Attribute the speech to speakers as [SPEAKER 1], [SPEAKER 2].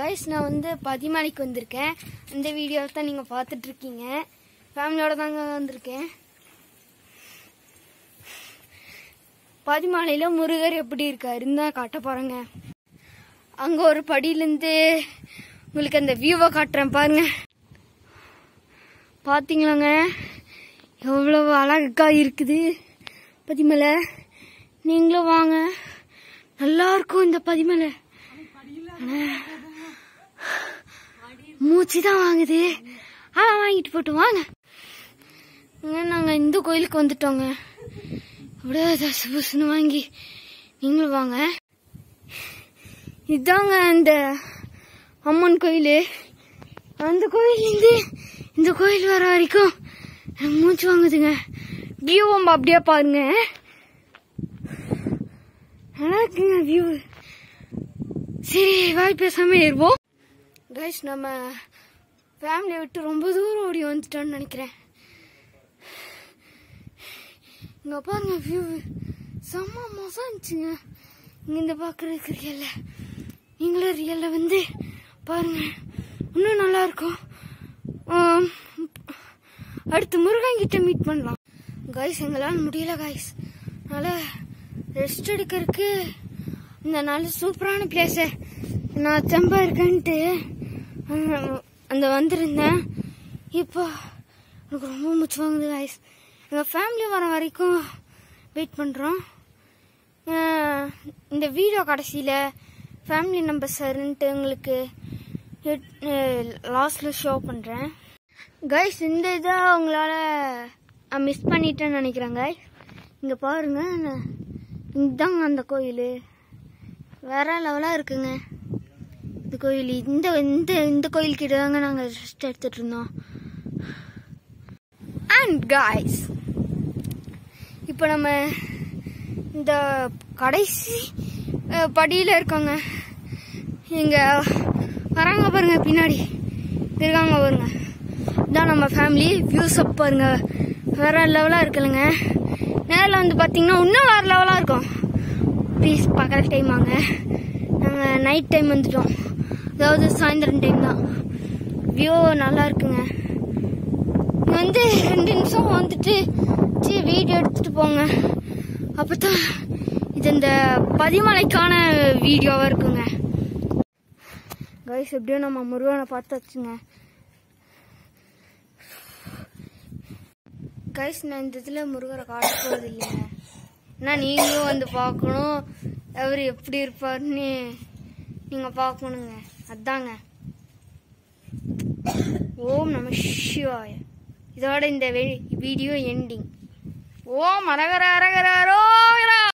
[SPEAKER 1] guys நான் வந்து பதிமலைக்கு வந்திருக்கேன் இந்த வீடியோவை தான் நீங்கள் பார்த்துட்டு இருக்கீங்க ஃபேமிலியோட தாங்க வந்திருக்கேன் பதிமலையில் முருகர் எப்படி இருக்காருன்னு தான் காட்ட போகிறேங்க அங்கே ஒரு படியிலேருந்து உங்களுக்கு அந்த வியூவை காட்டுறேன் பாருங்க பார்த்தீங்களாங்க எவ்வளோ அழகா இருக்குது பதிமலை நீங்களும் வாங்க நல்லா இருக்கும் இந்த பதிமலை மூச்சு தான் வாங்குது ஆ வாங்கிட்டு போட்டு வாங்க இங்க நாங்கள் இந்த கோயிலுக்கு வந்துட்டோங்க அப்படியே தசு புசுன்னு வாங்கி நீங்களும் வாங்க இதாங்க இந்த அம்மன் கோயில் அந்த கோயிலேருந்து இந்த கோயில் வர வரைக்கும் எனக்கு மூச்சு வாங்குதுங்க வியூவும் அப்படியே பாருங்க நல்லா இருக்குங்க வியூ சரி வாய் பேசாம இருப்போம் கைஸ் நம்ம ஃபேமிலியை விட்டு ரொம்ப தூரம் ஓடி வந்துட்டோம்னு நினைக்கிறேன் இங்க பாருங்க வியூ செம்ம மோசம் இருந்துச்சுங்க இங்க இந்த பாக்குறதுக்கு ரியல்ல நீங்களும் ரியல்ல வந்து பாருங்க இன்னும் நல்லா இருக்கும் ஆம், அடுத்து முருகன் கிட்ட மீட் பண்ணலாம் கைஸ் எங்களால் முடியல கைஸ் அதனால ரெஸ்ட் எடுக்கிறதுக்கு இந்த நல்ல சூப்பரான பிளேஸு நான் தெம்பா இருக்கேன்ட்டு அஹ், அந்த வந்திருந்தேன் இப்போ எனக்கு ரொம்ப மூச்சு வாங்குது கைஸ் எங்கள் ஃபேமிலி வர வரைக்கும் வெயிட் பண்ணுறோம் இந்த வீடியோ கடைசியில் ஃபேமிலி நம்பர் சார்ன்ட்டு உங்களுக்கு லாஸ்டில் ஷோ பண்ணுறேன் கைஸ் இந்த இதை உங்களால் மிஸ் பண்ணிட்டேன்னு நினைக்கிறேன் கைஸ் இங்கே பாருங்க நான் இதாங்க அந்த கோயில் வேற லெவலாக இருக்குங்க இந்த கோயில் இந்த இந்த இந்த கோயில் கிட்ட தாங்க நாங்கள் ரெஸ்ட் எடுத்துட்டு இருந்தோம் அண்ட் காய்ஸ் இப்போ நம்ம இந்த கடைசி படியில் இருக்கோங்க இங்க வராங்க பாருங்க பின்னாடி இருக்காங்க பாருங்க இதான் நம்ம ஃபேமிலி வியூஸ் அப் பாருங்க வேற லெவலாக இருக்குல்லங்க நேரில் வந்து பார்த்தீங்கன்னா இன்னும் வேற லெவலாக இருக்கும் ப்ளீஸ் பார்க்குற டைம் வாங்க நாங்கள் நைட் டைம் வந்துட்டோம் அதாவது சாயந்தரம் டைம் தான் வியூ நல்லா இருக்குங்க இங்க வந்து ரெண்டு நிமிஷம் வந்துட்டு சரி வீடியோ எடுத்துட்டு போங்க அப்பதான் இது இந்த பதிமலைக்கான வீடியோவா இருக்குங்க கைஸ் எப்படியோ நம்ம முருகனை பார்த்து வச்சுங்க கைஸ் நான் இந்த இதில் முருகரை காட்ட போகிறது இல்லைங்க ஏன்னா நீங்களும் வந்து பார்க்கணும் அவர் எப்படி இருப்பாருன்னு நீங்கள் பார்க்கணுங்க அதாங்க ஓம் நம சிவாய இதோட இந்த வீடியோ எண்டிங் ஓம் அரகர அரகர அரோகரா